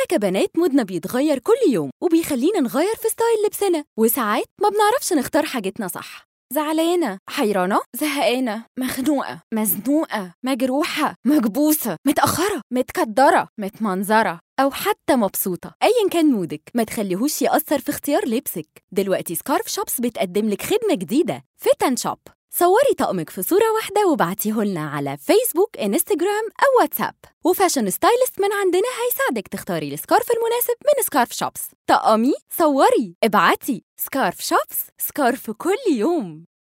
إحنا كبنات مودنا بيتغير كل يوم وبيخلينا نغير في ستايل لبسنا وساعات ما بنعرفش نختار حاجتنا صح زعلانة حيرانة زهقانة مخنوقة مزنوقة مجروحة مكبوسة متأخرة متكدرة متمنظرة أو حتى مبسوطة أيا كان مودك ما تخليهوش يأثر في اختيار لبسك دلوقتي سكارف شوبس بتقدم لك خدمة جديدة فيت أند شوب صوري طقمك في صورة واحدة وابعتيه لنا على فيسبوك انستجرام أو واتساب وفاشن ستايلست من عندنا هيساعدك تختاري السكارف المناسب من سكارف شوبس طقمي صوري ابعتي سكارف شوبس سكارف كل يوم